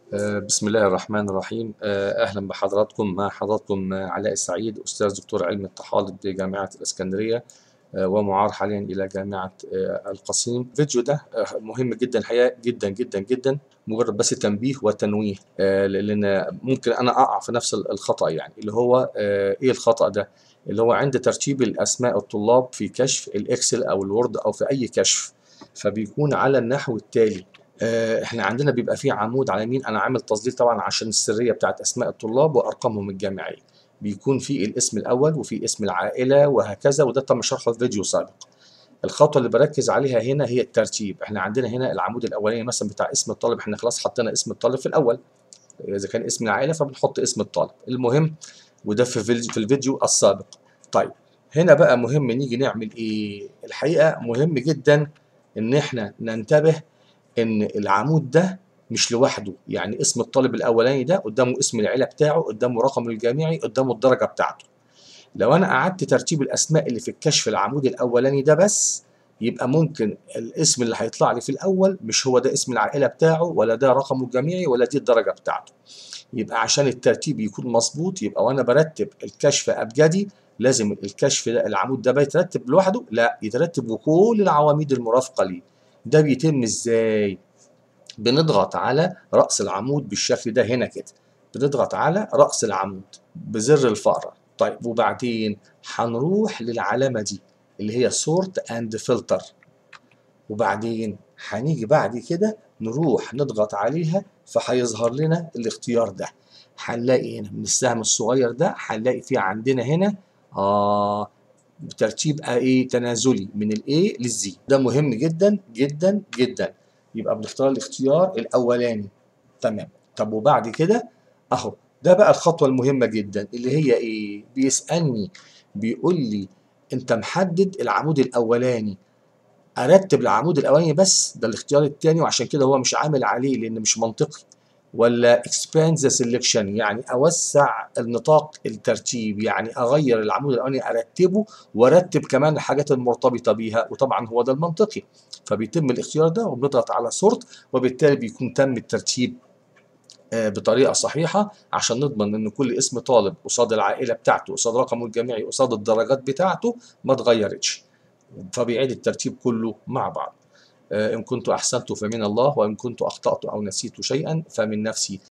آه، بسم الله الرحمن الرحيم آه، أهلا بحضراتكم مع حضراتكم آه، علاء السعيد أستاذ دكتور علم الطحالب بجامعة الإسكندرية آه، ومعار حاليا إلى جامعة آه، القصيم الفيديو ده آه، مهم جدا الحقيقة جدا جدا جدا مجرد بس تنبيه وتنويه آه، لأن ممكن أنا أقع في نفس الخطأ يعني اللي هو آه، إيه الخطأ ده اللي هو عند ترتيب الأسماء الطلاب في كشف الإكسل أو الوورد أو في أي كشف فبيكون على النحو التالي آه، احنا عندنا بيبقى فيه عمود على يمين انا عامل تظليل طبعا عشان السريه بتاعت اسماء الطلاب وارقامهم الجامعيه بيكون في الاسم الاول وفي اسم العائله وهكذا وده تم شرحه في فيديو سابق الخطوه اللي بركز عليها هنا هي الترتيب احنا عندنا هنا العمود الاولاني مثلا بتاع اسم الطالب احنا خلاص حطينا اسم الطالب في الاول اذا كان اسم العائله فبنحط اسم الطالب المهم وده في في الفيديو السابق طيب هنا بقى مهم نيجي نعمل ايه الحقيقه مهم جدا ان احنا ننتبه ان العمود ده مش لوحده يعني اسم الطالب الاولاني ده قدامه اسم العيله بتاعه قدامه رقمه الجامعي قدامه الدرجه بتاعته لو انا قعدت ترتيب الاسماء اللي في الكشف العمود الاولاني ده بس يبقى ممكن الاسم اللي هيطلع لي في الاول مش هو ده اسم العائله بتاعه ولا ده رقمه الجامعي ولا دي الدرجه بتاعته يبقى عشان الترتيب يكون مظبوط يبقى وانا برتب الكشف ابجدي لازم الكشف ده العمود ده بيترتب لوحده لا يترتب وكل العواميد المرافقه ليه ده بيتم ازاي بنضغط على رأس العمود بالشكل ده هنا كده بنضغط على رأس العمود بزر الفأرة طيب وبعدين هنروح للعلامة دي اللي هي سورت اند فلتر وبعدين هنيجي بعد كده نروح نضغط عليها فهيظهر لنا الاختيار ده هنلاقي هنا من السهم الصغير ده هنلاقي في عندنا هنا اه بترتيب ايه تنازلي من الاي للزي ده مهم جدا جدا جدا يبقى بنختار الاختيار الاولاني تمام طب وبعد كده اهو ده بقى الخطوه المهمه جدا اللي هي ايه بيسالني بيقول لي انت محدد العمود الاولاني ارتب العمود الاولاني بس ده الاختيار الثاني وعشان كده هو مش عامل عليه لان مش منطقي ولا expand the selection يعني اوسع النطاق الترتيب يعني اغير العمود الاولاني ارتبه وارتب كمان الحاجات المرتبطه بيها وطبعا هو ده المنطقي فبيتم الاختيار ده وبنضغط على سورت وبالتالي بيكون تم الترتيب بطريقه صحيحه عشان نضمن ان كل اسم طالب قصاد العائله بتاعته قصاد رقمه الجامعي قصاد الدرجات بتاعته ما اتغيرتش فبيعيد الترتيب كله مع بعض إن كنت أحسنت فمن الله وإن كنت أخطأت أو نسيت شيئا فمن نفسي